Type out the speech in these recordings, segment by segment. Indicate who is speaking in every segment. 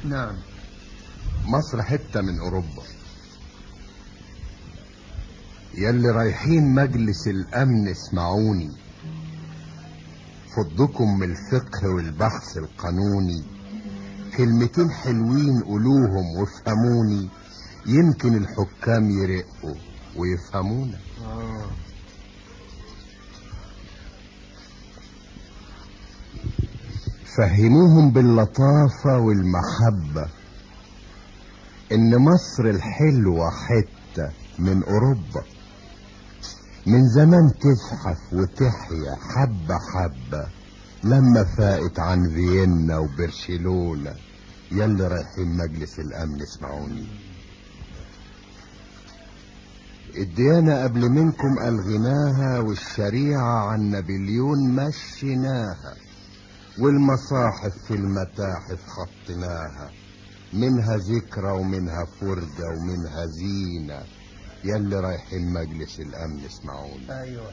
Speaker 1: نعم
Speaker 2: مصر حتة من أوروبا يلي رايحين مجلس الأمن اسمعوني فضكم من الفقه والبحث القانوني كلمتين حلوين قولوهم وافهموني يمكن الحكام يرقوا ويفهمونا
Speaker 1: آه.
Speaker 2: فهموهم باللطافة والمحبة ان مصر الحلوة حتة من اوروبا من زمان تزحف وتحيا حبة حبة لما فاقت عن فيينا وبرشلونة يلي رايحين مجلس الامن اسمعوني الديانة قبل منكم ألغيناها والشريعة عن نابليون مشيناها والمصاحف في المتاحف خطناها منها ذكرى ومنها فرجة ومنها زينة يلي رايحين مجلس الأمن اسمعوني
Speaker 1: ايوه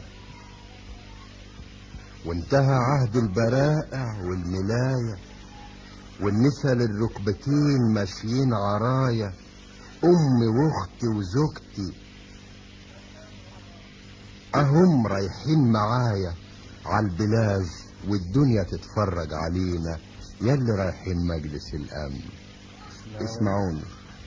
Speaker 2: وانتهى عهد البرائع والملاية والنساء للركبتين ماشيين عرايا أمي وأختي وزوجتي أهم رايحين معايا عالبلاج والدنيا تتفرج علينا يلي رايحين مجلس الأمن اسمعوني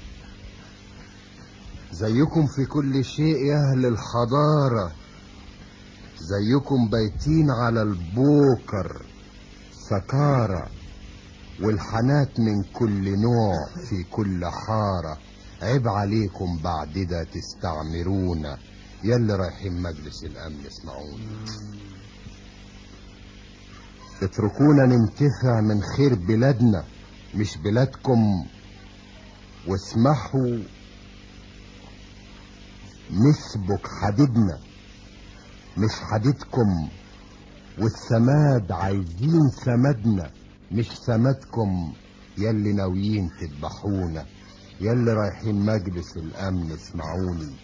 Speaker 2: زيكم في كل شيء يا أهل الحضارة زيكم بايتين على البوكر سكارة والحنات من كل نوع في كل حارة عيب عليكم بعد ده تستعمرونا يلي رايحين مجلس الأمن اسمعوني اتركونا ننتفع من خير بلادنا مش بلادكم واسمحوا نسبك حديدنا مش حديدكم والسماد عايزين سمدنا مش سمدكم يلي ناويين تذبحونا يلي رايحين مجلس الامن اسمعوني